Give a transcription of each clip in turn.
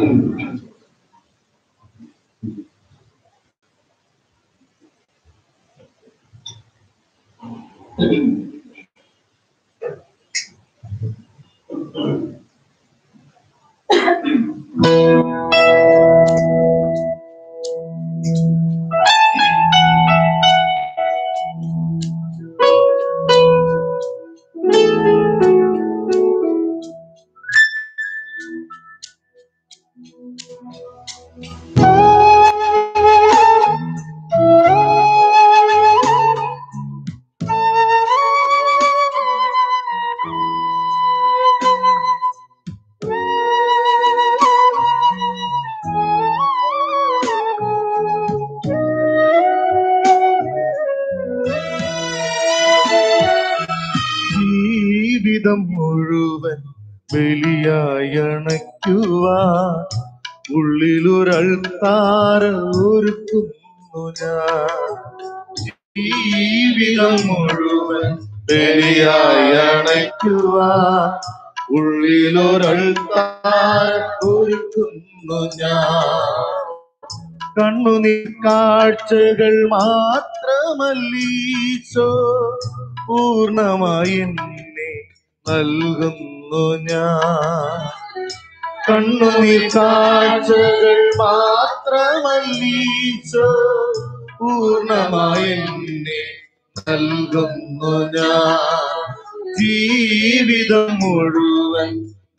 ജീവിതം മുഴുവൻ ബലിയായി അണയ്ക്കുവാൻ ഉള്ളിലൊരൾത്താര ഒരുക്കുന്നു ഞാൻ ജീവിതം മുഴുവൻ ബലിയായി അണയ്ക്കുവാൻ ഉള്ളിലൊരൾത്താര ഒരുക്കുന്നു ഞാൻ കണ്ണുനീർ കാഴ്ചകൾ മാത്രമല്ലീശോ പൂർണ്ണമായി എന്നെ നൽകുന്നു ഞാൻ കണ്ണുനീർ കാഴ്ചകൾ മാത്രമല്ലീശോ പൂർണ്ണമായി എന്നെ നൽകുന്നു ഞാൻ ജീവിതം മുഴുവൻ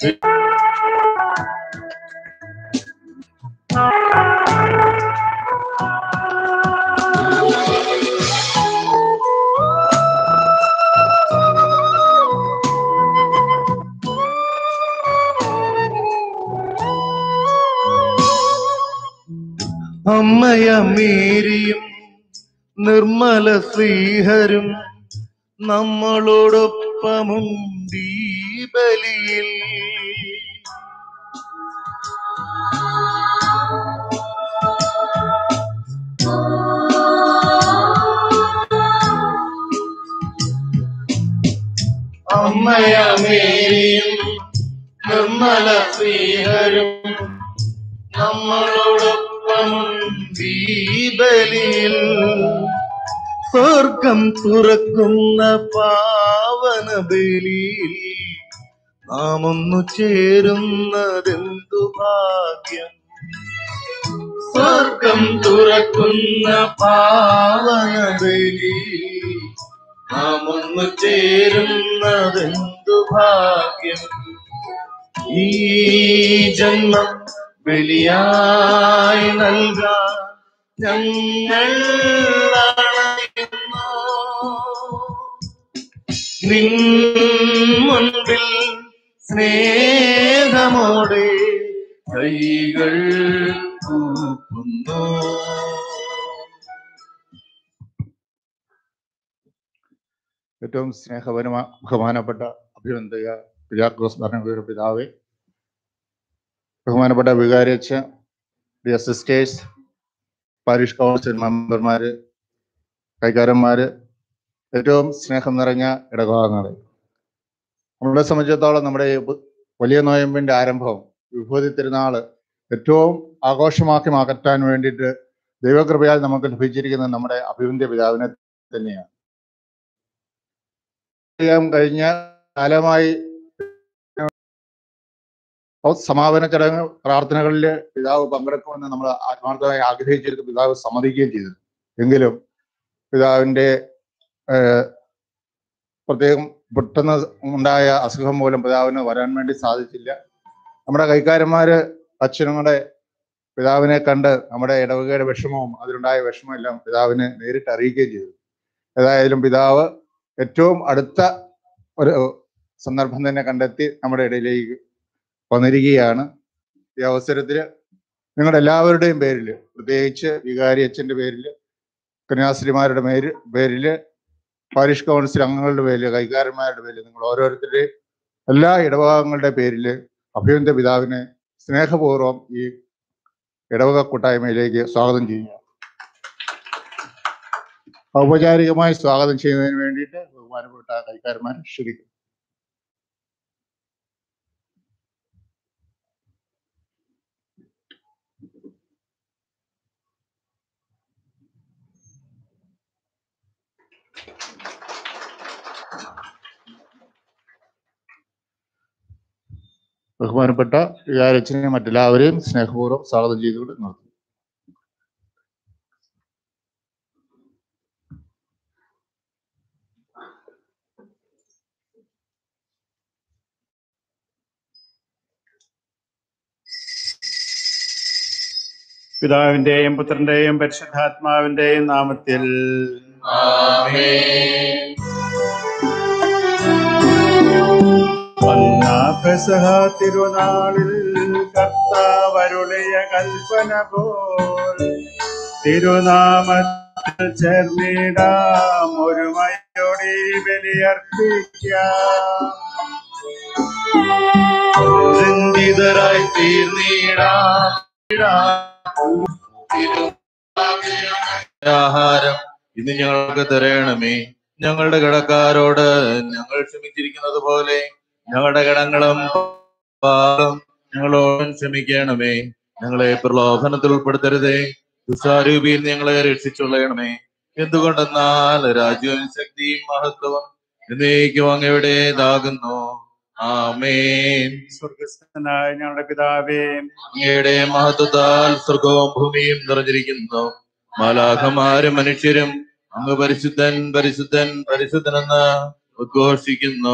അമ്മയമേരിയും നിർമ്മല ശ്രീഹരും നമ്മളോടൊപ്പമുണ്ടീ ബലിയിൽ അമ്മയമേരിയും നിർമ്മല ശ്രീഹരും നമ്മളോടൊപ്പമുണ്ടീ ബലിയിൽ സ്വർഗം തുറക്കുന്ന പാവന ബലിയിൽ നാം ഒന്നു ചേരുന്നതെന്തു ഭാഗ്യം സ്വർഗം തുറക്കുന്ന പാവന ബലിയിൽ നാം ഒന്നു ചേരുന്നതെന്തു ഭാഗ്യം ഈ ജന്മം ബലിയായി നൽകാൻ ഞങ്ങൾ അണയുന്നു. നിൻ മുൻപിൽ സ്നേഹമോടെ കൈകൾ കൂപ്പുന്നു ഏറ്റവും സ്നേഹപരമ ബഹുമാനപ്പെട്ട അഭിനന്ദക പിജാക്കോസ് ഭരണകൂട പിതാവേ ബഹുമാനപ്പെട്ട വികാരിയച്ഛ ഡിയർ സിസ്റ്റേഴ്സ് പാരിഷ് കൗൺസിൽ മെമ്പർമാര് കൈകാരന്മാര് ഏറ്റവും സ്നേഹം നിറഞ്ഞ ഇടഭാഗങ്ങളെ നമ്മളെ സംബന്ധിച്ചിടത്തോളം നമ്മുടെ ഈ ഉപ- വലിയ നോയമ്പിന്റെ ആരംഭം വിഭൂതി തിരുനാള് ഏറ്റവും ആഘോഷമാക്കി മാറ്റാൻ വേണ്ടിയിട്ട് ദൈവകൃപയാൽ നമുക്ക് ലഭിച്ചിരിക്കുന്ന നമ്മുടെ അഭിവന്ധ്യ പിതാവിനെ തന്നെയാണ് അറിയാം കഴിഞ്ഞ കാലമായി സമാപന ചടങ്ങ് പ്രാർത്ഥനകളിൽ പിതാവ് പങ്കെടുക്കുമെന്ന് നമ്മൾ ആത്മാർത്ഥമായി ആഗ്രഹിച്ചിരുന്നു പിതാവ് സമ്മതിക്കുകയും ചെയ്തു എങ്കിലും പിതാവിന്റെ ഏഹ്, പ്രത്യേകം പെട്ടെന്ന് ഉണ്ടായ അസുഖം മൂലം പിതാവിന് വരാൻ വേണ്ടി സാധിച്ചില്ല നമ്മുടെ കൈക്കാരന്മാര് അച്ഛനുങ്ങളുടെ പിതാവിനെ കണ്ട് നമ്മുടെ ഇടവകയുടെ വിഷമവും അതിലുണ്ടായ വിഷമവും എല്ലാം പിതാവിനെ നേരിട്ട് അറിയിക്കുകയും ചെയ്തു ഏതായാലും പിതാവ് ഏറ്റവും അടുത്ത ഒരു സന്ദർഭം തന്നെ കണ്ടെത്തി നമ്മുടെ ഇടയിലേക്ക് വന്നിരിക്കുകയാണ് ഈ അവസരത്തിൽ നിങ്ങളുടെ എല്ലാവരുടെയും പേരിൽ പ്രത്യേകിച്ച് വികാരി അച്ഛൻ്റെ പേരിൽ കന്യാസ്ത്രീമാരുടെ പേര് പേരിൽ പാരിഷ് കൗൺസിൽ അംഗങ്ങളുടെ പേരിൽ കൈകാരന്മാരുടെ പേരിൽ നിങ്ങൾ ഓരോരുത്തരുടെയും എല്ലാ ഇടവകങ്ങളുടെ പേരിൽ അഭിനന്ദ പിതാവിനെ സ്നേഹപൂർവ്വം ഈ ഇടവക കൂട്ടായ്മയിലേക്ക് സ്വാഗതം ചെയ്യുക ഔപചാരികമായി സ്വാഗതം ചെയ്യുന്നതിന് വേണ്ടിയിട്ട് ബഹുമാനപ്പെട്ട കൈക്കാരന്മാരെ ക്ഷണിക്കും ബഹുമാനപ്പെട്ട വികാരച്ചനെയും മറ്റെല്ലാവരെയും സ്നേഹപൂർവ്വം സ്വാഗതം ചെയ്തുകൊണ്ട് നിർത്തുന്നു പിതാവിന്റെയും പുത്രന്റെയും പരിശുദ്ധാത്മാവിന്റെയും നാമത്തിൽ ആമേൻ വന്ന പെസഹ തിരുനാളിൽ കർത്താവരുളിയ കൽപ്പന പോൽ തിരുനാമത്തിൽ ചേർന്നിടാം ഒരു മയോടി ബലിയർപ്പിക്കാം ചിന്തിതരായി തീർന്നിടാം ആഹാരം ഇന്ന് ഞങ്ങൾക്ക് തരണമേ ഞങ്ങളുടെ കടക്കാരോട് ഞങ്ങൾ ക്ഷമിച്ചിരിക്കുന്നത് പോലെ ഞങ്ങളുടെ കടങ്ങളും പാപം ഞങ്ങളോടും ക്ഷമിക്കണമേ ഞങ്ങളെ പ്രലോഭനത്തിൽ ഉൾപ്പെടുത്തരുതേ ദുഷാരൂപിയിൽ ഞങ്ങളെ രക്ഷിച്ചുള്ളണമേ എന്തുകൊണ്ടെന്നാൽ രാജ്യവും ശക്തിയും മഹത്വവും എന്നേക്കും അങ്ങയുടേതാകുന്നു ആമേൻ സ്വർഗസ്ഥനായ ഞങ്ങളുടെ പിതാവേ അങ്ങയുടെ മഹത്വത്താൽ സ്വർഗവും ഭൂമിയും നിറഞ്ഞിരിക്കുന്നു മാലാഖമാരും മനുഷ്യരും അങ്ങ് പരിശുദ്ധൻ പരിശുദ്ധൻ പരിശുദ്ധനെന്ന് ഉദ്ഘോഷിക്കുന്നു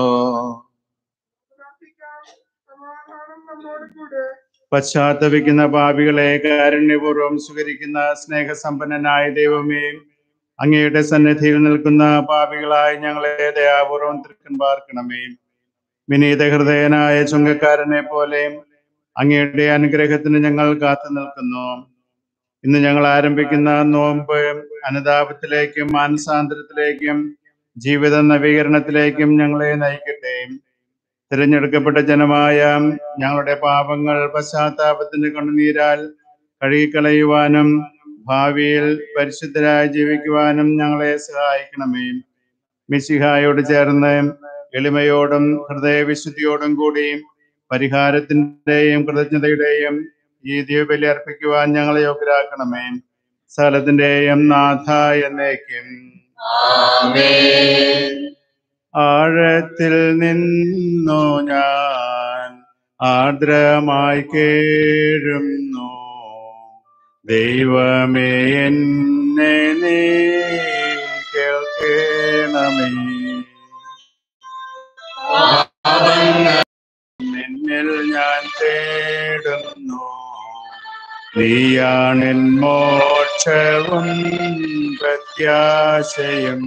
പശ്ചാത്തപിക്കുന്ന പാപികളെ കാരുണ്യപൂർവ്വം സ്വീകരിക്കുന്ന സ്നേഹസമ്പന്നനായ ദൈവമേ അങ്ങയുടെ സന്നിധിയിൽ നിൽക്കുന്ന പാപികളായി ഞങ്ങളെ ദയാപൂർവം തൃക്കൻ പാർക്കണമേ വിനീത ഹൃദയനായ ചുങ്കക്കാരനെ പോലെ അങ്ങയുടെ അനുഗ്രഹത്തിന് ഞങ്ങൾ കാത്തു നിൽക്കുന്നു ഇന്ന് ഞങ്ങൾ ആരംഭിക്കുന്ന നോമ്പ് അനുതാപത്തിലേക്കും മാനസാന്തരത്തിലേക്കും ജീവിത നവീകരണത്തിലേക്കും ഞങ്ങളെ നയിക്കട്ടെ തിരഞ്ഞെടുക്കപ്പെട്ട ജനമായ ഞങ്ങളുടെ പാപങ്ങൾ പശ്ചാത്താപത്തിന്റെ കണ്ണുനീരാൽ കഴുകിക്കളയുവാനും ഭാവിയിൽ പരിശുദ്ധരായി ജീവിക്കുവാനും ഞങ്ങളെ സഹായിക്കണമേ മിശിഹായോട് ചേർന്ന് എളിമയോടും ഹൃദയവിശുദ്ധിയോടും കൂടി പരിഹാരത്തിന്റെയും കൃതജ്ഞതയുടെയും ഈ ദിവ്യബലി അർപ്പിക്കുവാൻ ഞങ്ങളെ യോഗ്യരാക്കണമേ സ്ഥലത്തിന്റെയും നാഥ എന്നേക്കും ആമേൻ ആഴത്തിൽ നിന്നു ഞാൻ ആർദ്രമായി കേഴുന്നു ദൈവമേ എന്നെ നീ കേൾക്കണമേ നിന്നിൽ ഞാൻ തേടുന്നു നീയാണെൻ മോക്ഷവും പ്രത്യാശയും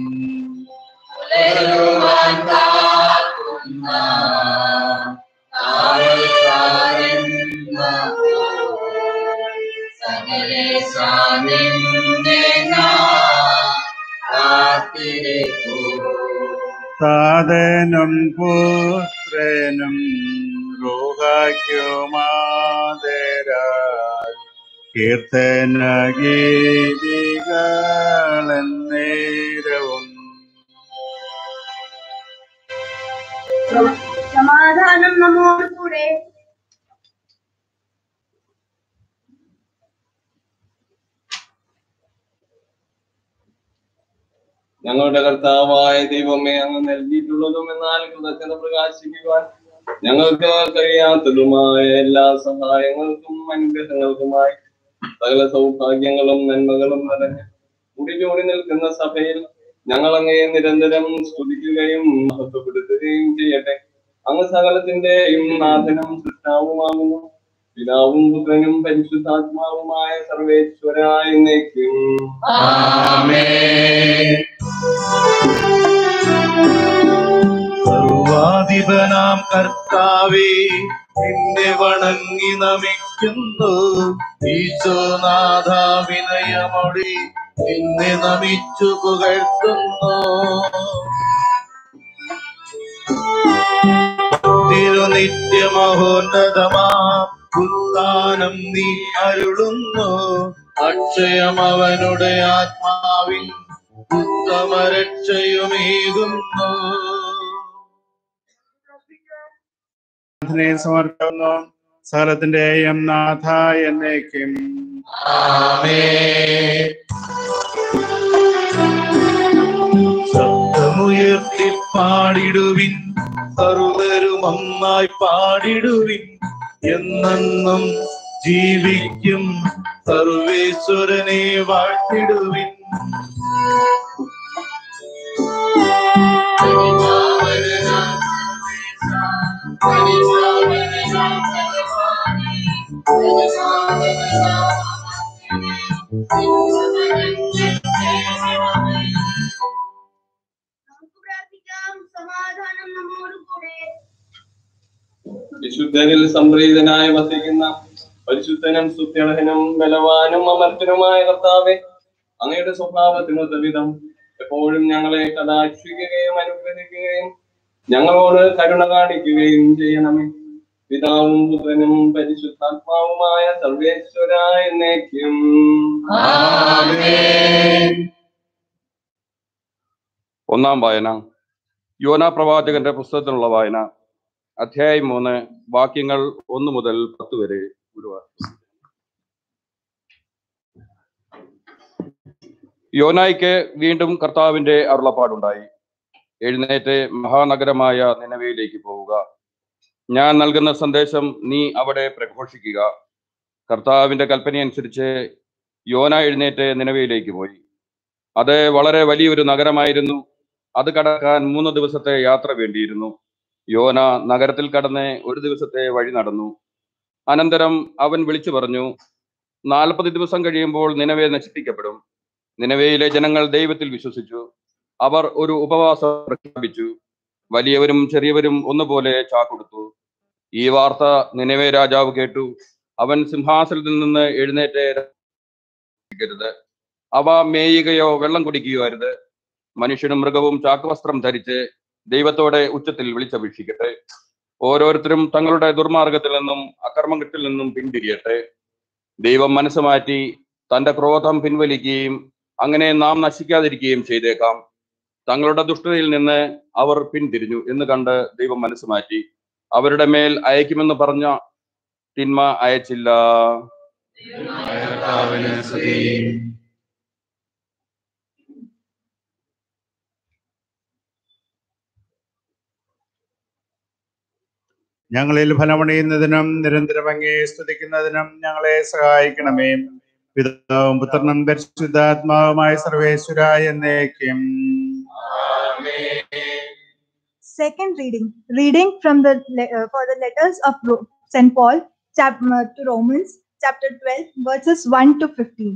സാധനം പുത്രനും രോഗാക്കുമാതരാൽ കീർത്തന ഗീതികളെന്നേരവും സമാധാനം നമ്മോട് കൂടെ ഞങ്ങളുടെ കർത്താവായ ദൈവമേ അങ്ങ് നൽകിയിട്ടുള്ളതും എന്നാൽ കൃതജ്ഞത പ്രകാശിക്കുവാൻ ഞങ്ങൾക്ക് കഴിയാത്തതുമായ എല്ലാ സഹായങ്ങൾക്കും അനുഗ്രഹങ്ങൾക്കുമായി സകല സൗഭാഗ്യങ്ങളും നന്മകളും നിറഞ്ഞ് മുടിചൂടി നിൽക്കുന്ന സഭയിൽ ഞങ്ങൾ അങ്ങയെ നിരന്തരം സ്തുതിക്കുകയും മഹത്വപ്പെടുത്തുകയും ചെയ്യട്ടെ അങ്ങ് സകലത്തിന്റെയും നാഥനും സൃഷ്ടാവുമാകുന്നു പിതാവും പുത്രനും പരിശുദ്ധാത്മാവുമായ സർവേശ്വരായ എന്നേക്കും ആമേൻ സർവാധിപനാം കർത്താവേ നിന്നെ വണങ്ങി നമിക്കുന്നു ഈശോനാഥ വിനയമൊടി നിന്നെ നമിച്ചു പുകഴ്ത്തുന്നു തിരുനിത്യമഹോന്നതമാ ഉത്ഥാനം നീ അരുളുന്നു അക്ഷയം അവനുടെ ആത്മാവിൻ ഉത്തമരക്ഷയുമേകുന്നു പ്രാർത്ഥനയെ സമർപ്പിക്കുന്നു സകലത്തിന്റെയും നാഥ എന്നേക്കും ആമേൻ ശബ്ദമുയർത്തി ഉയർത്തി പാടിടുവിൻ സർവരും ഒന്നായി പാടിടുവിൻ എന്നെന്നും ജീവിക്കും സർവേശ്വരനെ വാഴ്ത്തിടുവിൻ നമുക്ക് പ്രാർത്ഥിക്കാം സമാധാനം നമ്മോട് കൂടെ വിശുദ്ധരിൽ സംപ്രീതനായി വസിക്കുന്ന പരിശുദ്ധനും സുത്യർഹനും ബലവാനും അമർത്തനുമായ കർത്താവെ അങ്ങയുടെ സ്വഭാവത്തിനൊത്ത വിധം എപ്പോഴും ഞങ്ങളെ കടാക്ഷിക്കുകയും അനുഗ്രഹിക്കുകയും ഞങ്ങളോട് കരുണ കാണിക്കുകയും ചെയ്യണമേ പിതാവും പുത്രനും പരിശുദ്ധാത്മാവുമായ സർവേശ്വര എന്നേക്കും ഒന്നാം വായന യോന പ്രവാചകന്റെ പുസ്തകത്തിലുള്ള വായന അധ്യായം മൂന്ന് വാക്യങ്ങൾ ഒന്ന് മുതൽ പത്ത് വരെ ഗുരുവാർ യോനായ്ക്ക് വീണ്ടും കർത്താവിന്റെ അരുളപ്പാടുണ്ടായി എഴുന്നേറ്റ് മഹാനഗരമായ നിലവയിലേക്ക് പോവുക ഞാൻ നൽകുന്ന സന്ദേശം നീ അവിടെ പ്രഘോഷിക്കുക കർത്താവിന്റെ കൽപ്പനയനുസരിച്ച് യോന എഴുന്നേറ്റ് നിലവയിലേക്ക് പോയി അത് വളരെ വലിയൊരു നഗരമായിരുന്നു അത് കടക്കാൻ മൂന്ന് ദിവസത്തെ യാത്ര വേണ്ടിയിരുന്നു യോന നഗരത്തിൽ കടന്ന് ഒരു ദിവസത്തെ വഴി നടന്നു അനന്തരം അവൻ വിളിച്ചു പറഞ്ഞു നാൽപ്പത് ദിവസം കഴിയുമ്പോൾ നിലവെ നശിപ്പിക്കപ്പെടും നിലവയിലെ ജനങ്ങൾ ദൈവത്തിൽ വിശ്വസിച്ചു അവർ ഒരു ഉപവാസം പ്രഖ്യാപിച്ചു വലിയവരും ചെറിയവരും ഒന്നുപോലെ ചാക്കൊടുത്തു ഈ വാർത്ത നിലവെ രാജാവ് കേട്ടു അവൻ സിംഹാസനത്തിൽ നിന്ന് എഴുന്നേറ്റ് രുത് അവ മേയുകയോ വെള്ളം കുടിക്കുകയോ അരുത് മനുഷ്യനും മൃഗവും ചാക്കുവസ്ത്രം ധരിച്ച് ദൈവത്തോടെ ഉച്ചത്തിൽ വിളിച്ചപേക്ഷിക്കട്ടെ ഓരോരുത്തരും തങ്ങളുടെ ദുർമാർഗത്തിൽ നിന്നും അകർമ്മത്തിൽ നിന്നും പിന്തിരിയട്ടെ ദൈവം മനസ്സ് മാറ്റി തന്റെ ക്രോധം പിൻവലിക്കുകയും അങ്ങനെ നാം നശിക്കാതിരിക്കുകയും ചെയ്തേക്കാം തങ്ങളുടെ ദുഷ്ടതയിൽ നിന്ന് അവർ പിന്തിരിഞ്ഞു എന്ന് കണ്ട് ദൈവം മനസ്സ് മാറ്റി അവരുടെ മേൽ അയക്കുമെന്ന് പറഞ്ഞ തിന്മ അയച്ചില്ല കർത്താവിന് സ്തുതി ഞങ്ങളിൽ ഫലമണിയുന്നതിനും നിരന്തരം അങ്ങേ സ്തുതിക്കുന്നതിനും ഞങ്ങളെ സഹായിക്കണമേ പിതാവും പുത്രനും പരിശുദ്ധാത്മാവുമായ സർവേശ്വരായ എന്നേക്കും Second reading, reading from the le- uh, for the letters of Ro- Saint Paul, chap- uh, to Romans, chapter 12, verses 1 to 15.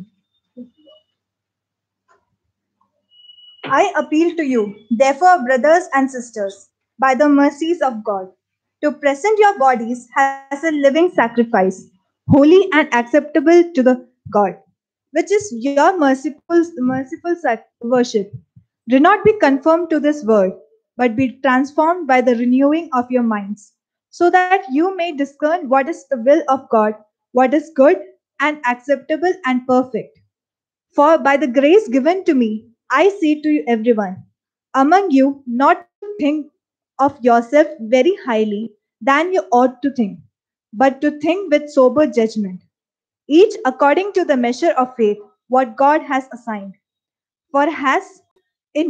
I appeal to you, therefore, brothers and sisters, by the mercies of God, to present your bodies as a living sacrifice, holy and acceptable to the God, which is your merciful, merciful sac- worship. Do not be conformed to this world, but be transformed by the renewing of your minds, so that you may discern what is the will of God, what is good and acceptable and perfect. For by the grace given to me, I say to you, everyone among you, not to think of yourself very highly than you ought to think, but to think with sober judgment, each according to the measure of faith what God has assigned. For has in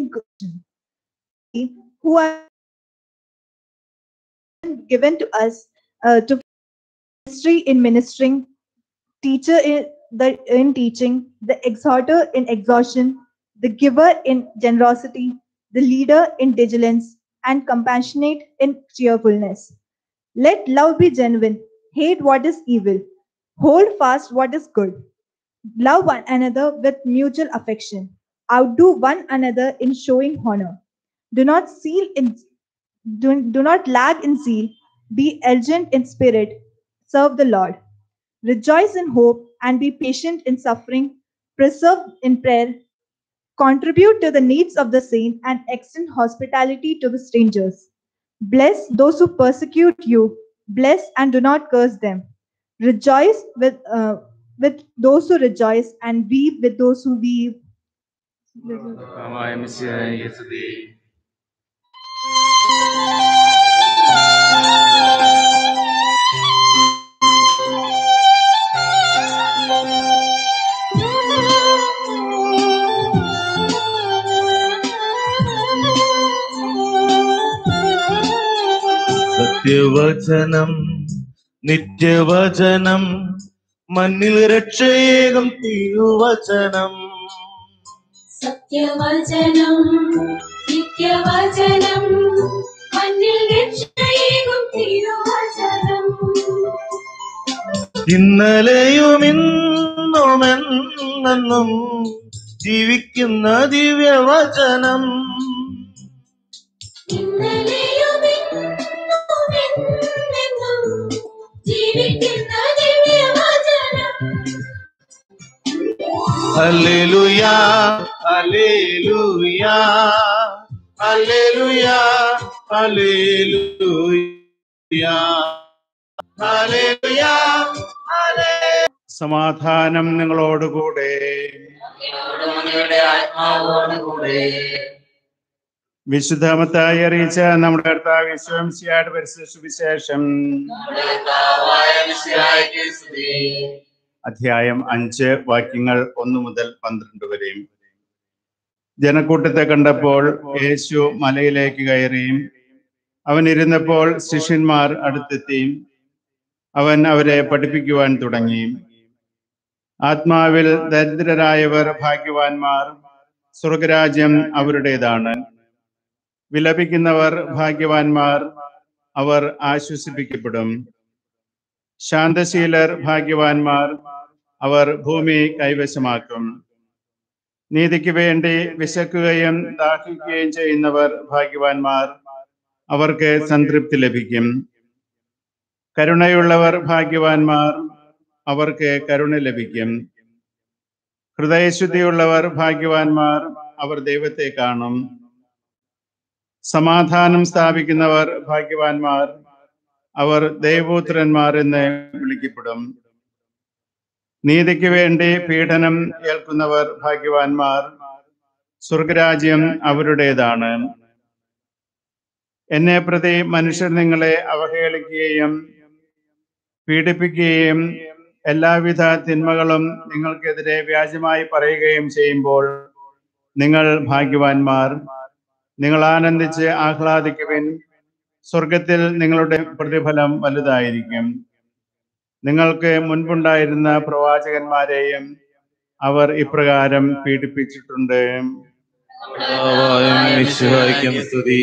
who are given to us uh, to ministry in ministering, teacher in the in teaching, the exhorter in exhortation, the giver in generosity, the leader in diligence, and compassionate in cheerfulness. Let love be genuine. Hate what is evil. Hold fast what is good. Love one another with mutual affection. Outdo one another in showing honor. Do not seal in do, do not lag in zeal. Be urgent in spirit. Serve the Lord. Rejoice in hope and be patient in suffering. Preserve in prayer. Contribute to the needs of the saint and extend hospitality to the strangers. Bless those who persecute you. Bless and do not curse them. Rejoice with uh, with those who rejoice and weep with those who weep. സത്യവചനം നിത്യവചനം മണ്ണിൽ രക്ഷയേകം തിരുവചനം സത്യവചനം നിത്യവചനം മണ്ണിൽ രക്ഷയേകും തിരുവചനം ഇന്നലെയും ഇന്നും എന്നെന്നും ജീവിക്കുന്ന ദിവ്യവചനം ഇന്നലെയും ഇന്നും എന്നെന്നും ജീവിക്കുന്ന ദിവ്യവചനം ഹല്ലേലൂയാ ഹല്ലേലൂയാ ഹല്ലേലൂയാ ഹല്ലേലൂയാ ഹല്ലേലൂയാ സമാധാനം നിങ്ങളോടുകൂടെ വിശുദ്ധമത്തായി അറിയിച്ച നമ്മുടെ കർത്താവ് വിശ്വംസിയായിട്ട് പരിസ്ഥിതി സുവിശേഷം അധ്യായം അഞ്ച് വാക്യങ്ങൾ ഒന്ന് മുതൽ പന്ത്രണ്ട് വരെയും ജനക്കൂട്ടത്തെ കണ്ടപ്പോൾ യേശു മലയിലേക്ക് കയറിയും അവൻ ഇരുന്നപ്പോൾ ശിഷ്യന്മാർ അടുത്തെത്തി അവൻ അവരെ പഠിപ്പിക്കുവാൻ തുടങ്ങി ആത്മാവിൽ ദരിദ്രരായവർ ഭാഗ്യവാന്മാർ സ്വർഗരാജ്യം അവരുടേതാണ് വിലപിക്കുന്നവർ ഭാഗ്യവാന്മാർ അവർ ആശ്വസിപ്പിക്കപ്പെടും ശാന്തശീലർ ഭാഗ്യവാന്മാർ അവർ ഭൂമി കൈവശമാക്കും നീതിക്ക് വേണ്ടി വിശക്കുകയും ദാഹിക്കുകയും ചെയ്യുന്നവർ ഭാഗ്യവാന്മാർ അവർക്ക് സംതൃപ്തി ലഭിക്കും കരുണയുള്ളവർ ഭാഗ്യവാന്മാർ അവർക്ക് കരുണ ലഭിക്കും ഹൃദയശുദ്ധിയുള്ളവർ ഭാഗ്യവാന്മാർ അവർ ദൈവത്തെ കാണും സമാധാനം സ്ഥാപിക്കുന്നവർ ഭാഗ്യവാന്മാർ അവർ ദൈവപുത്രന്മാർ എന്ന് വിളിക്കപ്പെടും നീതിക്ക് വേണ്ടി പീഡനം ഏൽക്കുന്നവർ ഭാഗ്യവാന്മാർ സ്വർഗരാജ്യം അവരുടേതാണ് എന്നെ പ്രതി മനുഷ്യർ നിങ്ങളെ അവഹേളിക്കുകയും പീഡിപ്പിക്കുകയും എല്ലാവിധ തിന്മകളും നിങ്ങൾക്കെതിരെ വ്യാജമായി പറയുകയും ചെയ്യുമ്പോൾ നിങ്ങൾ ഭാഗ്യവാന്മാർ നിങ്ങൾ ആനന്ദിച്ച് ആഹ്ലാദിക്കുവിൻ സ്വർഗത്തിൽ നിങ്ങളുടെ പ്രതിഫലം വലുതായിരിക്കും നിങ്ങൾക്ക് മുൻപുണ്ടായിരുന്ന പ്രവാചകന്മാരെയും അവർ ഇപ്രകാരം പീഡിപ്പിച്ചിട്ടുണ്ട് കർത്താവായ മിശിഹായ്ക്കും സ്തുതി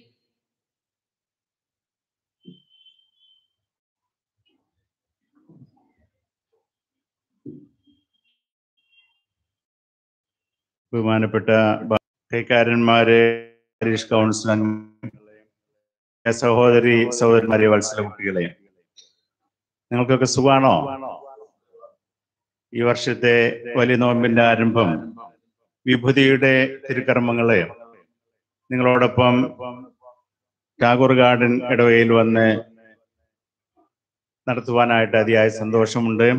ബഹുമാനപ്പെട്ട ബ- കൈക്കാരന്മാരെ പാരീഷ് കൗൺസിൽ അംഗങ്ങളെ സഹോദരി സഹോദരന്മാരെ വത്സല കുട്ടികളെ നിങ്ങൾക്കൊക്കെ സുഖാണോ ഈ വർഷത്തെ വലിയ നോമ്പിന്റെ ആരംഭം വിഭൂതിയുടെ തിരുക്കർമ്മങ്ങളെ നിങ്ങളോടൊപ്പം ടാഗോർ ഗാർഡൻ ഇടവകയിൽ വന്ന് നടത്തുവാനായിട്ട് അതിയായ സന്തോഷമുണ്ട്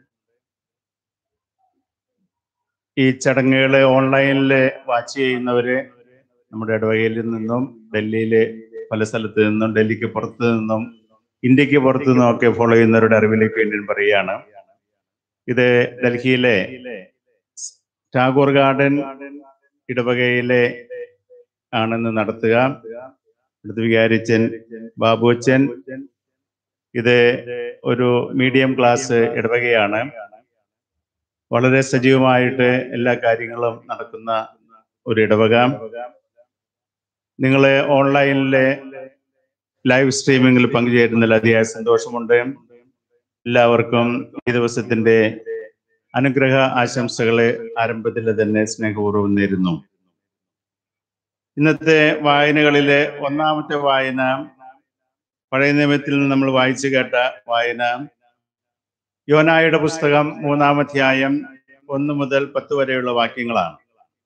ഈ ചടങ്ങുകൾ ഓൺലൈനിൽ വാച്ച് ചെയ്യുന്നവര് നമ്മുടെ ഇടവകയിൽ നിന്നും ഡൽഹിയിലെ പല സ്ഥലത്ത് നിന്നും ഡൽഹിക്ക് പുറത്ത് നിന്നും ഇന്ത്യക്ക് പുറത്തു നിന്നും ഒക്കെ ഫോളോ ചെയ്യുന്നവരുടെ അറിവിലേക്ക് വേണ്ടി ഞാൻ പറയുകയാണ് ഇത് ഡൽഹിയിലെ ടാഗോർ ഗാർഡൻ ഇടവകയിലെ ആണെന്ന് നടത്തുക അടുത്ത് വികാരിച്ചൻ ബാബുച്ചൻ ഇത് ഒരു മീഡിയം ക്ലാസ് ഇടവകയാണ് വളരെ സജീവമായിട്ട് എല്ലാ കാര്യങ്ങളും നടക്കുന്ന ഒരു ഇടവക നിങ്ങൾ ഓൺലൈനിലെ ലൈവ് സ്ട്രീമിങ്ങിൽ പങ്കുചേരുന്നതിൽ അതിയായ സന്തോഷമുണ്ട് എല്ലാവർക്കും ഈ ദിവസത്തിന്റെ അനുഗ്രഹ ആശംസകളെ ആരംഭത്തിൽ തന്നെ സ്നേഹപൂർവ്വം നേരുന്നു ഇന്നത്തെ വായനകളിലെ ഒന്നാമത്തെ വായന പഴയ നിയമത്തിൽ നിന്ന് നമ്മൾ വായിച്ചു കേട്ട വായന യോനായുടെ പുസ്തകം മൂന്നാം അധ്യായം ഒന്ന് മുതൽ പത്ത് വരെയുള്ള വാക്യങ്ങളാണ്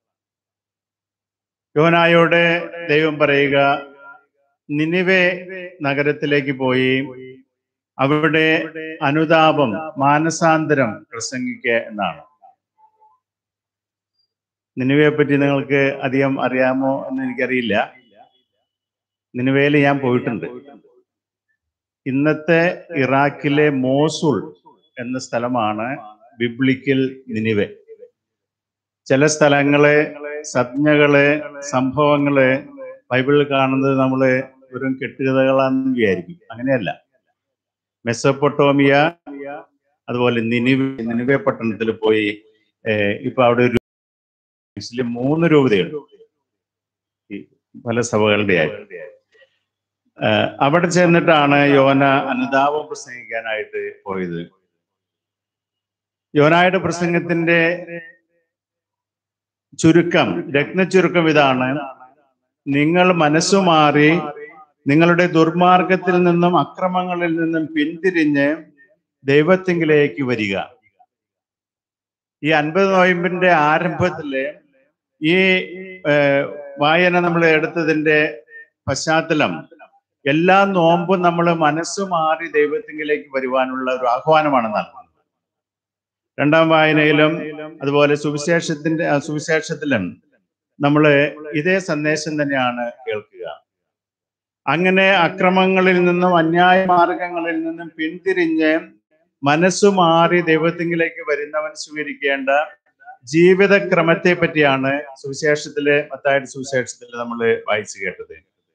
യോനായോട് ദൈവം പറയുക നിനിവെ നഗരത്തിലേക്ക് പോയി അവിടെ അനുതാപം മാനസാന്തരം പ്രസംഗിക്കുക എന്നാണ് നിനിവയെ പറ്റി നിങ്ങൾക്ക് അധികം അറിയാമോ എന്ന് എനിക്കറിയില്ല നിനിവയിൽ ഞാൻ പോയിട്ടുണ്ട് ഇന്നത്തെ ഇറാഖിലെ മോസുൾ എന്ന സ്ഥലമാണ് ബിബ്ലിക്കൽ നിനിവെ ചില സ്ഥലങ്ങള് സംജ്ഞകള് സംഭവങ്ങള് ബൈബിളിൽ കാണുന്നത് നമ്മള് വെറും കെട്ടുകഥകളാണെന്ന് വിചാരിക്കും അങ്ങനെയല്ല മെസ്സപ്പൊട്ടോമിയ അതുപോലെ നിനിവെ നിനിവെ പട്ടണത്തിൽ പോയി ഏഹ് ഇപ്പൊ അവിടെ ഒരു മുസ്ലിം മൂന്ന് രൂപതയുണ്ട് ഈ പല സഭകളുടെ അവിടെ ചെന്നിട്ടാണ് യോന അനുതാപം പ്രസംഗിക്കാനായിട്ട് പോയത് യോനായുടെ പ്രസംഗത്തിന്റെ ചുരുക്കം രത്നചുരുക്കം ഇതാണ് നിങ്ങൾ മനസ്സു മാറി നിങ്ങളുടെ ദുർമാർഗത്തിൽ നിന്നും അക്രമങ്ങളിൽ നിന്നും പിന്തിരിഞ്ഞ് ദൈവത്തിങ്കിലേക്ക് വരിക ഈ അൻപത് നോയമ്പിന്റെ ആരംഭത്തില് ഈ ഏഹ്, വായന നമ്മൾ എടുത്തതിന്റെ പശ്ചാത്തലം എല്ലാ നോമ്പും നമ്മൾ മനസ്സു മാറി ദൈവത്തിങ്കിലേക്ക് വരുവാനുള്ള ഒരു ആഹ്വാനമാണ് നൽകുന്നത് രണ്ടാം വായനയിലും അതുപോലെ സുവിശേഷത്തിന്റെ ആ, സുവിശേഷത്തിലും നമ്മൾ ഇതേ സന്ദേശം തന്നെയാണ് കേൾക്കുക അങ്ങനെ അക്രമങ്ങളിൽ നിന്നും അന്യായ മാർഗങ്ങളിൽ നിന്നും പിന്തിരിഞ്ഞ് മനസ്സു മാറി ദൈവത്തിങ്കിലേക്ക് വരുന്നവൻ സ്വീകരിക്കേണ്ട ജീവിതക്രമത്തെ പറ്റിയാണ് സുവിശേഷത്തിലെ മത്തായുടെ സുവിശേഷത്തിൽ നമ്മൾ വായിച്ചു കേട്ടത്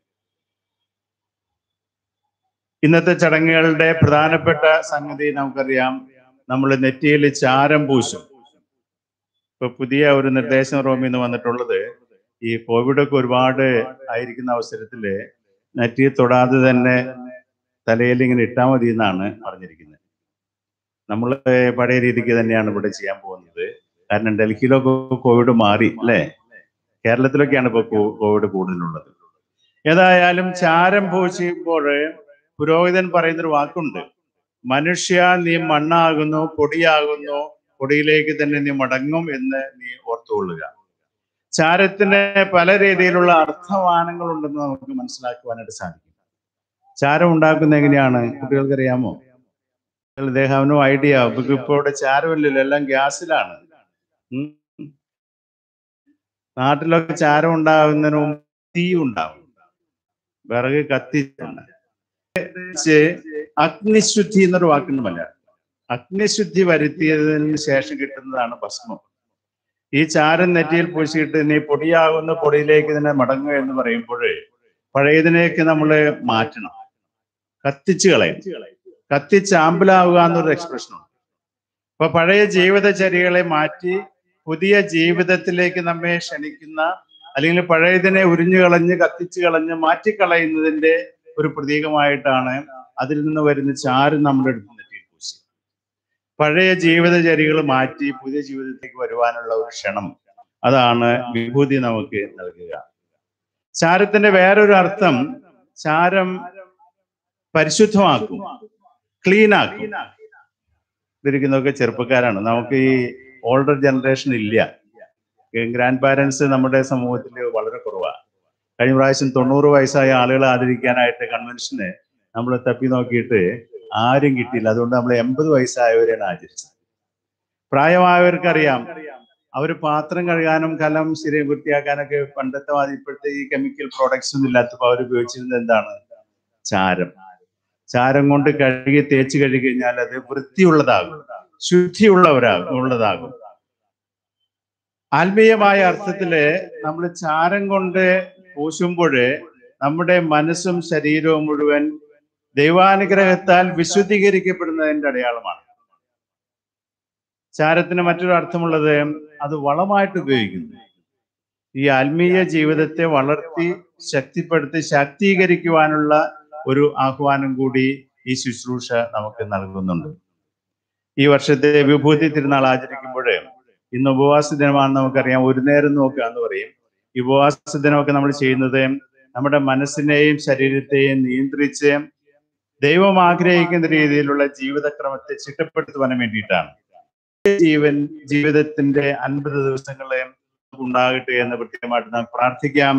ഇന്നത്തെ ചടങ്ങുകളുടെ പ്രധാനപ്പെട്ട സംഗതി നമുക്കറിയാം നമ്മൾ നെറ്റിയിൽ ചാരം പൂശും ഇപ്പൊ പുതിയ ഒരു നിർദ്ദേശം റോമിൽ നിന്ന് വന്നിട്ടുള്ളത് ഈ കോവിഡ് ഒക്കെ ഒരുപാട് ആയിരിക്കുന്ന അവസരത്തില് നെറ്റി തൊടാതെ തന്നെ തലയിൽ ഇങ്ങനെ ഇട്ടാൽ മതി എന്നാണ് പറഞ്ഞിരിക്കുന്നത് നമ്മൾ പഴയ രീതിക്ക് തന്നെയാണ് ഇവിടെ ചെയ്യാൻ പോകുന്നത് കാരണം ഡൽഹിയിലൊക്കെ കോവിഡ് മാറി അല്ലേ കേരളത്തിലൊക്കെയാണ് ഇപ്പൊ കോ- കോവിഡ് കൂടുതലുള്ളത് ഏതായാലും ചാരം പൂശുമ്പോൾ പുരോഹിതൻ പറയുന്നൊരു വാക്കുണ്ട് മനുഷ്യ നീ മണ്ണാകുന്നു പൊടിയാകുന്നു പൊടിയിലേക്ക് തന്നെ നീ മടങ്ങും എന്ന് നീ ഓർത്തുകൊള്ളുക ചാരത്തിന് പല രീതിയിലുള്ള അർത്ഥമാനങ്ങൾ ഉണ്ടെന്ന് നമുക്ക് മനസ്സിലാക്കുവാനായിട്ട് സാധിക്കും ചാരം ഉണ്ടാക്കുന്ന എങ്ങനെയാണ് കുട്ടികൾക്കറിയാമോ ദേഹാവിനും ഐഡിയ ഇപ്പൊ ഇവിടെ ചാരമില്ലല്ലോ എല്ലാം ഗ്യാസിലാണ് ഉം. നാട്ടിലൊക്കെ ചാരം ഉണ്ടാകുന്നതിന് മുമ്പ് തീ ഉണ്ടാവും വിറക് കത്തിച്ചാണ് വെച്ച് അഗ്നിശുദ്ധി എന്നൊരു വാക്കുണ്ട് മലയാളം അഗ്നിശുദ്ധി വരുത്തിയതിന് ശേഷം കിട്ടുന്നതാണ് ഭസ്മം ഈ ചാരം നെറ്റിയിൽ പൂശിയിട്ട് നീ പൊടിയാകുന്ന പൊടിയിലേക്ക് തന്നെ മടങ്ങുക എന്ന് പറയുമ്പോൾ പഴയതിനേക്ക് നമ്മൾ മാറ്റണം കത്തിച്ച് കളയും കത്തിച്ചാമ്പലാവുക എന്നൊരു എക്സ്പ്രഷൻ ഉണ്ട് അപ്പൊ പഴയ ജീവിതചര്യകളെ മാറ്റി പുതിയ ജീവിതത്തിലേക്ക് നമ്മെ ക്ഷണിക്കുന്ന അല്ലെങ്കിൽ പഴയതിനെ ഉരിഞ്ഞു കളഞ്ഞ് കത്തിച്ചു കളഞ്ഞ് മാറ്റിക്കളയുന്നതിന്റെ ഒരു പ്രതീകമായിട്ടാണ് അതിൽ നിന്ന് വരുന്ന ചാര് നമ്മുടെ അടുത്ത് നെറ്റിയിൽ പൂശി പഴയ ജീവിതചര്യകൾ മാറ്റി പുതിയ ജീവിതത്തിലേക്ക് വരുവാനുള്ള ഒരു ക്ഷണം അതാണ് വിഭൂതി നമുക്ക് നൽകുക ചാരത്തിന്റെ വേറൊരു അർത്ഥം ചാരം പരിശുദ്ധമാക്കും ക്ലീൻ ആക്കും ഇതിരിക്കുന്നതൊക്കെ ചെറുപ്പക്കാരാണ് നമുക്ക് ഈ ഓൾഡർ ജനറേഷൻ ഇല്ല ഗ്രാൻഡ് പാരൻസ് നമ്മുടെ സമൂഹത്തിൽ വളരെ കുറവാണ് കഴിഞ്ഞ പ്രാവശ്യം തൊണ്ണൂറ് വയസ്സായ ആളുകളെ ആദരിക്കാനായിട്ട് കൺവെൻഷന് നമ്മൾ തപ്പി നോക്കിയിട്ട് ആരും കിട്ടിയില്ല അതുകൊണ്ട് നമ്മൾ എൺപത് വയസ്സായവരെയാണ് ആചരിച്ചത് പ്രായമായവർക്കറിയാം അവർ പാത്രം കഴുകാനും കലം ശരി വൃത്തിയാക്കാനൊക്കെ പണ്ടത്തെ മാതിരി ഇപ്പോഴത്തെ ഈ കെമിക്കൽ പ്രോഡക്ട്സ് ഒന്നും ഇല്ലാത്തപ്പോൾ അവർ ഉപയോഗിച്ചിരുന്നത് എന്താണ് ചാരം ചാരം കൊണ്ട് കഴുകി തേച്ച് കഴുകി കഴിഞ്ഞാൽ അത് വൃത്തിയുള്ളതാകും ശുദ്ധിയുള്ളവരാകും ഉള്ളതാകും ആത്മീയമായ അർത്ഥത്തില് നമ്മൾ ചാരം കൊണ്ട് പൂശുമ്പോൾ നമ്മുടെ മനസ്സും ശരീരവും മുഴുവൻ ദൈവാനുഗ്രഹത്താൽ വിശുദ്ധീകരിക്കപ്പെടുന്നതിന്റെ അടയാളമാണ് ചാരത്തിന് മറ്റൊരു അർത്ഥമുള്ളത് അത് വളമായിട്ട് ഉപയോഗിക്കുന്നു ഈ ആത്മീയ ജീവിതത്തെ വളർത്തി ശക്തിപ്പെടുത്തി ശാക്തീകരിക്കുവാനുള്ള ഒരു ആഹ്വാനം കൂടി ഈ ശുശ്രൂഷ നമുക്ക് നൽകുന്നുണ്ട് ഈ വർഷത്തെ വിഭൂതി തിരുനാൾ ആചരിക്കുമ്പോൾ ഇന്ന് ഉപവാസ ദിനമാണെന്ന് നമുക്കറിയാം ഒരു നേരം നോക്കുക എന്ന് പറയും ഈ ഉപവാസ ദിനമൊക്കെ നമ്മൾ ചെയ്യുന്നത് നമ്മുടെ മനസ്സിനെയും ശരീരത്തെയും നിയന്ത്രിച്ച് ദൈവം ആഗ്രഹിക്കുന്ന രീതിയിലുള്ള ജീവിതക്രമത്തെ ചിട്ടപ്പെടുത്തുവാൻ വേണ്ടിയിട്ടാണ് ജീവൻ ജീവിതത്തിന്റെ അൻപത് ദിവസങ്ങളെ ഉണ്ടാകട്ടെ എന്ന് പ്രത്യേകമായിട്ട് നാം പ്രാർത്ഥിക്കാം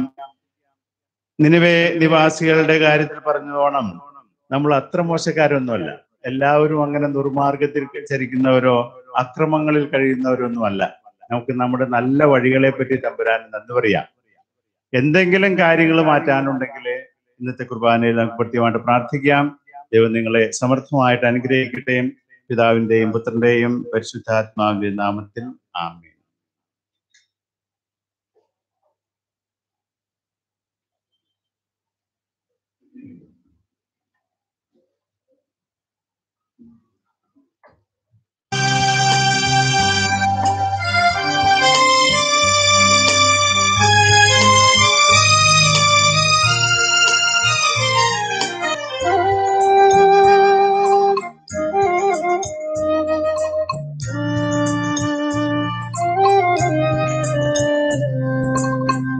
നിലവെ നിവാസികളുടെ കാര്യത്തിൽ പറഞ്ഞതോണം നമ്മൾ അത്ര മോശക്കാരൊന്നുമല്ല എല്ലാവരും അങ്ങനെ ദുർമാർഗത്തിൽ ചരിക്കുന്നവരോ അക്രമങ്ങളിൽ കഴിയുന്നവരോ ഒന്നുമല്ല നമുക്ക് നമ്മുടെ നല്ല വഴികളെ പറ്റി തമ്പുരാൻ നന്ദി പറയാം എന്തെങ്കിലും കാര്യങ്ങൾ മാറ്റാനുണ്ടെങ്കിൽ ഇന്നത്തെ കുർബാനയിൽ നമുക്ക് കൃത്യമായിട്ട് പ്രാർത്ഥിക്കാം ദൈവം നിങ്ങളെ സമർത്ഥമായിട്ട് അനുഗ്രഹിക്കട്ടെ പിതാവിന്റെയും പുത്രന്റെയും പരിശുദ്ധാത്മാവിന്റെ നാമത്തിൽ ആമേൻ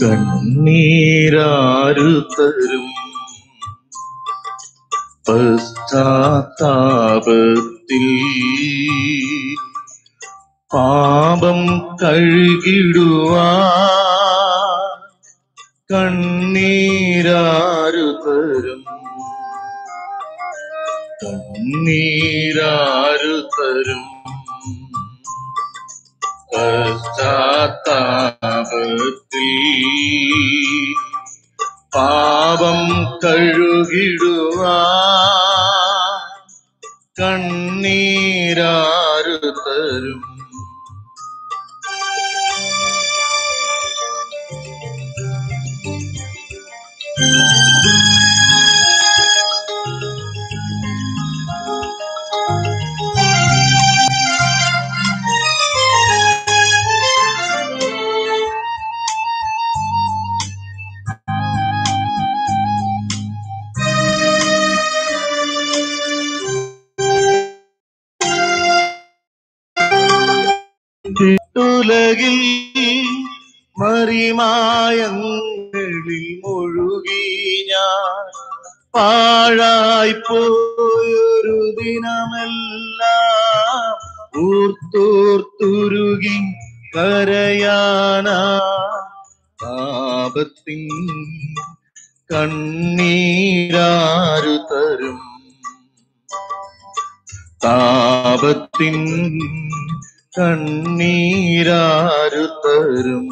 കണ്ണീരാരു തരും പശ്ചാത്താപത്തിൽ പാപം കഴുകിടുവാ കണ്ണീരാരു തരും കണ്ണീരാരു തരും പശ്ചാത്താപത്തിൽ പാപം കഴുകിടുവാ കണ്ണീരാരു തരും ഉലകിൽ മറിമായങ്ങളിൽ മുഴുകി ഞാൻ പാഴായി പോയൊരു ദിനമെല്ലാം ഊർത്തോർത്തുരുകി കരയാനാ പാപത്തിൻ കണ്ണീരാരു തരും താപത്തിൻ കണ്ണീരാരു തരും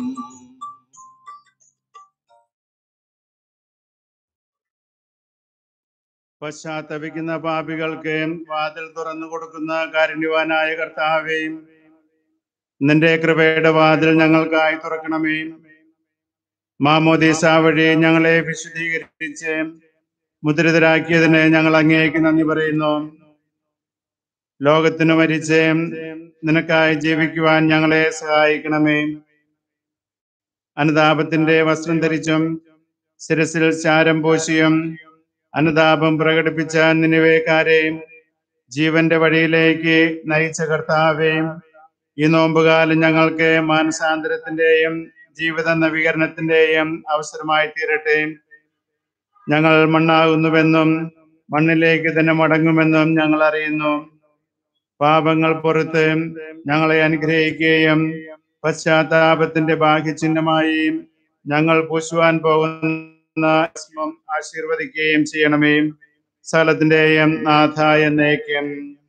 പശ്ചാത്തപിക്കുന്ന പാപികൾക്ക് വാതിൽ തുറന്നു കൊടുക്കുന്ന കാരുണ്യവാനായ കർത്താവേയും നിന്റെ കൃപയുടെ വാതിൽ ഞങ്ങൾക്കായി തുറക്കണമേ മാമോദീസ വഴി ഞങ്ങളെ വിശദീകരിച്ച് മുദ്രിതരാക്കിയതിന് ഞങ്ങൾ അങ്ങേക്ക് നന്ദി പറയുന്നു ലോകത്തിന് മരിച്ച് നിനക്കായി ജീവിക്കുവാൻ ഞങ്ങളെ സഹായിക്കണമേ അനുതാപത്തിന്റെ വസ്ത്രം ധരിച്ചും ശിരസിൽ ചാരം പൂശിയും അനുതാപം പ്രകടിപ്പിച്ച നിനിവേക്കാരെയും ജീവന്റെ വഴിയിലേക്ക് നയിച്ച കർത്താവേയും ഈ നോമ്പുകാലം ഞങ്ങൾക്ക് മാനസാന്തരത്തിന്റെയും ജീവിത നവീകരണത്തിന്റെയും അവസരമായി തീരട്ടെ ഞങ്ങൾ മണ്ണാകുന്നുവെന്നും മണ്ണിലേക്ക് തന്നെ മടങ്ങുമെന്നും ഞങ്ങൾ അറിയുന്നു പാപങ്ങൾ പുറത്ത് ഞങ്ങളെ അനുഗ്രഹിക്കുകയും പശ്ചാത്താപത്തിന്റെ ബാഹ്യചിഹ്നമായി ഞങ്ങൾ പൂശുവാൻ പോകുന്ന ഭസ്മം ആശീർവദിക്കുകയും ചെയ്യണമേ സ്ഥലത്തിന്റെയും നാഥ എന്നേക്കും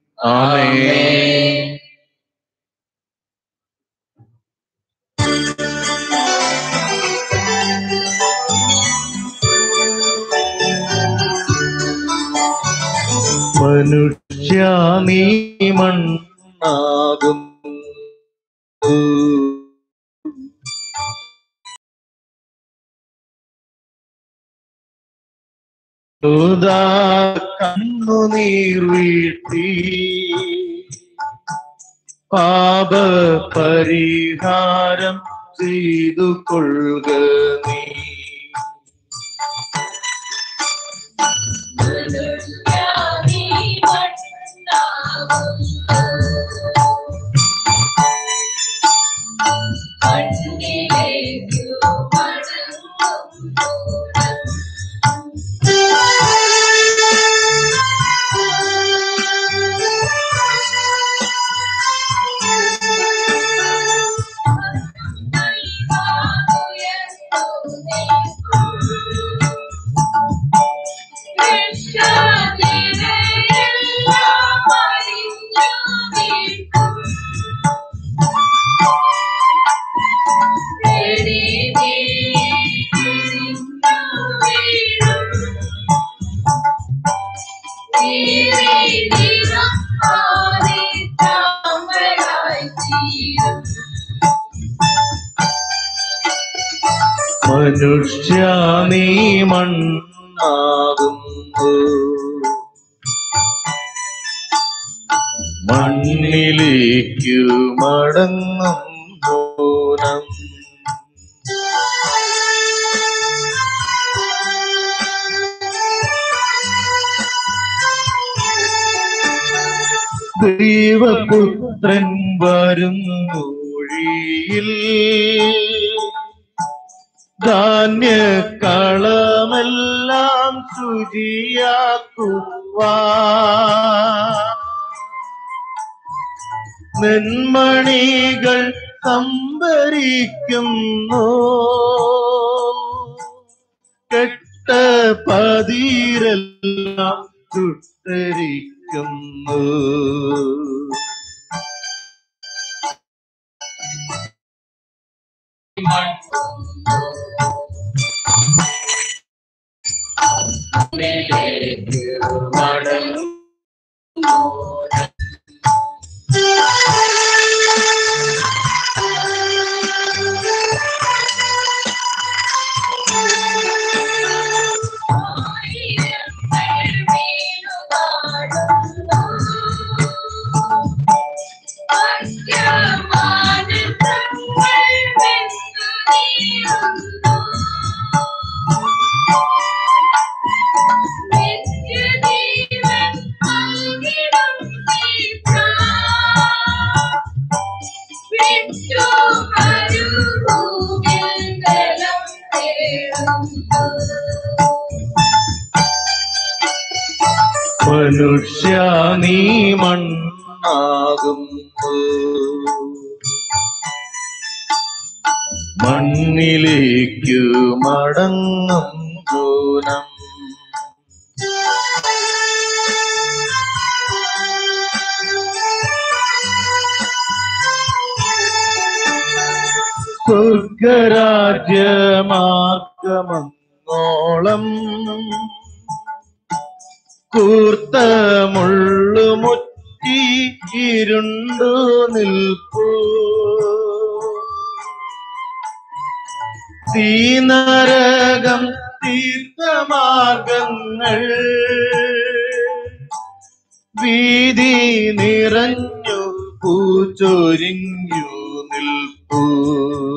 ആമേൻ മനുഷ്യ നീ മണ്ണാകും കണ്ണുനീർ വീഴ്ത്തി പാപ പരിഹാരം ചെയ്തു കൊള്ളുക നീ മനുഷ്യ നീ മണ്ണാകുന്നു മണ്ണിലേക്കു മടങ്ങും മൂലം ദൈവപുത്രൻ വരും മൊഴിയിൽ ധാന്യക്കളമെല്ലാം ശുചിയാക്കുവാ നെന്മണികൾ സംഭരിക്കുന്നു കെട്ട പതിരെല്ലാം ചുട്ടരിക്കുന്നു മനുഷ്യ നീ മണ്ണാകുന്നു മണ്ണിലേക്കു മടങ്ങും ദൂരം സ്വർഗരാജ്യമാർഗമങ്ങോളം കൂർത്ത മുള്ളുമുറ്റി ഇരുണ്ടു നിൽപ്പൂ തീനരകം തീർത്ഥമാർഗങ്ങൾ വീതി നിറഞ്ഞു പൂച്ചൊരിഞ്ഞു നിൽപ്പൂ